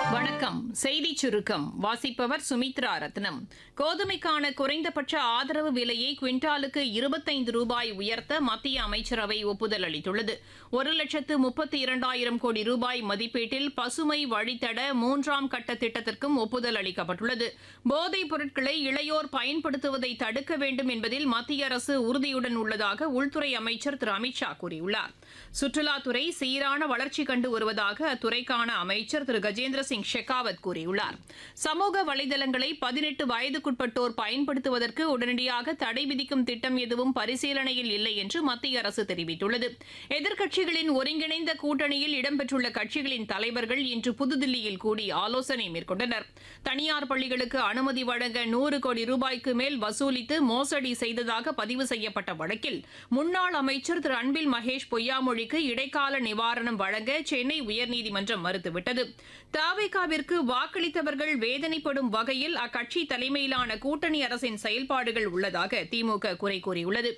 வணக்கம் செய்தி சுருக்கம் வாசிப்பவர் சுமித்ரா ரத்னம் கோதுமைக்கான குறைந்தபட்ச ஆதரவு விலையை குவிண்டாலுக்கு இருபத்தைந்து ரூபாய் உயர்த்த மத்திய அமைச்சரவை ஒப்புதல் அளித்துள்ளது ஒரு லட்சத்து முப்பத்தி இரண்டாயிரம் கோடி ரூபாய் மதிப்பீட்டில் பசுமை வழித்தட மூன்றாம் கட்ட திட்டத்திற்கும் ஒப்புதல் அளிக்கப்பட்டுள்ளது போதைப் பொருட்களை இளையோர் பயன்படுத்துவதை தடுக்க வேண்டும் என்பதில் மத்திய அரசு உறுதியுடன் உள்ளதாக உள்துறை அமைச்சர் திரு அமித்ஷா கூறியுள்ளார் சுற்றுலாத்துறை சீரான வளர்ச்சி கண்டு வருவதாக அத்துறைக்கான அமைச்சர் திரு கஜேந்திர சிங் ஷெகாவத் கூறியுள்ளார் சமூக வலைதளங்களை பதினெட்டு வயதுக்குட்பட்டோர் பயன்படுத்துவதற்கு உடனடியாக தடை விதிக்கும் திட்டம் எதுவும் பரிசீலனையில் இல்லை என்று மத்திய அரசு தெரிவித்துள்ளது எதிர்க்கட்சிகளின் ஒருங்கிணைந்த கூட்டணியில் இடம்பெற்றுள்ள கட்சிகளின் தலைவர்கள் இன்று புதுதில்லியில் கூடி ஆலோசனை மேற்கொண்டனர் தனியார் பள்ளிகளுக்கு அனுமதி வழங்க நூறு கோடி ரூபாய்க்கு மேல் வசூலித்து மோசடி செய்ததாக பதிவு செய்யப்பட்ட வழக்கில் முன்னாள் அமைச்சர் திரு அன்பில் மகேஷ் பொய்யாமொழிக்கு இடைக்கால நிவாரணம் வழங்க சென்னை உயர்நீதிமன்றம் மறுத்துவிட்டது தாவேகாவிற்கு வாக்களித்தவர்கள் வேதனைப்படும் வகையில் அக்கட்சி தலைமையிலான கூட்டணி அரசின் செயல்பாடுகள் உள்ளதாக திமுக குறை கூறியுள்ளது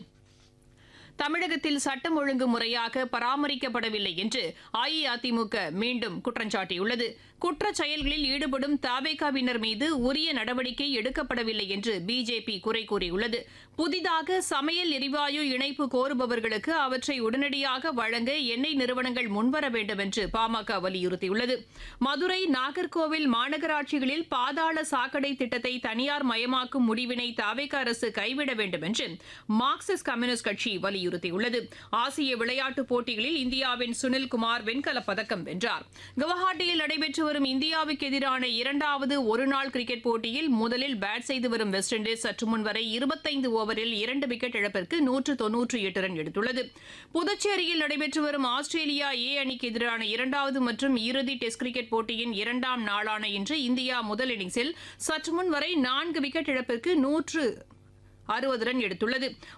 தமிழகத்தில் சட்டம் ஒழுங்கு முறையாக பராமரிக்கப்படவில்லை என்று அஇஅதிமுக மீண்டும் குற்றம் சாட்டியுள்ளது குற்றச் செயல்களில் ஈடுபடும் தாவேகாவினர் மீது உரிய நடவடிக்கை எடுக்கப்படவில்லை என்று பிஜேபி குறை கூறியுள்ளது புதிதாக சமையல் எரிவாயு இணைப்பு கோருபவர்களுக்கு அவற்றை உடனடியாக வழங்க எண்ணெய் நிறுவனங்கள் முன்வர வேண்டும் என்று பாமக வலியுறுத்தியுள்ளது மதுரை நாகர்கோவில் மாநகராட்சிகளில் பாதாள சாக்கடை திட்டத்தை தனியார் மயமாக்கும் முடிவினை தாவேக அரசு கைவிட வேண்டும் என்று மார்க்சிஸ்ட் கம்யூனிஸ்ட் கட்சி வலியுறுத்தியுள்ளது ஆசிய விளையாட்டுப் போட்டிகளில் இந்தியாவின் சுனில்குமார் வெண்கலப் பதக்கம் வென்றார் குவஹாட்டியில் நடைபெற்று வரும் இந்தியாவுக்கு எதிரான இரண்டாவது ஒருநாள் கிரிக்கெட் போட்டியில் முதலில் பேட் செய்து வரும் வெஸ்ட் இண்டீஸ் சற்று முன் வரை இருபத்தைந்து ஓவரில் இரண்டு விக்கெட் இழப்பிற்கு நூற்று தொன்னூற்று எட்டு ரன் எடுத்துள்ளது புதுச்சேரியில் நடைபெற்று வரும் ஆஸ்திரேலியா ஏ அணிக்கு எதிரான இரண்டாவது மற்றும் இறுதி டெஸ்ட் கிரிக்கெட் போட்டியின் இரண்டாம் நாளான இன்று இந்தியா முதல் இன்னிங்ஸில் சற்று முன் வரை நான்கு விக்கெட் இழப்பிற்கு நூற்று அறுபது ரன் எடுத்துள்ளது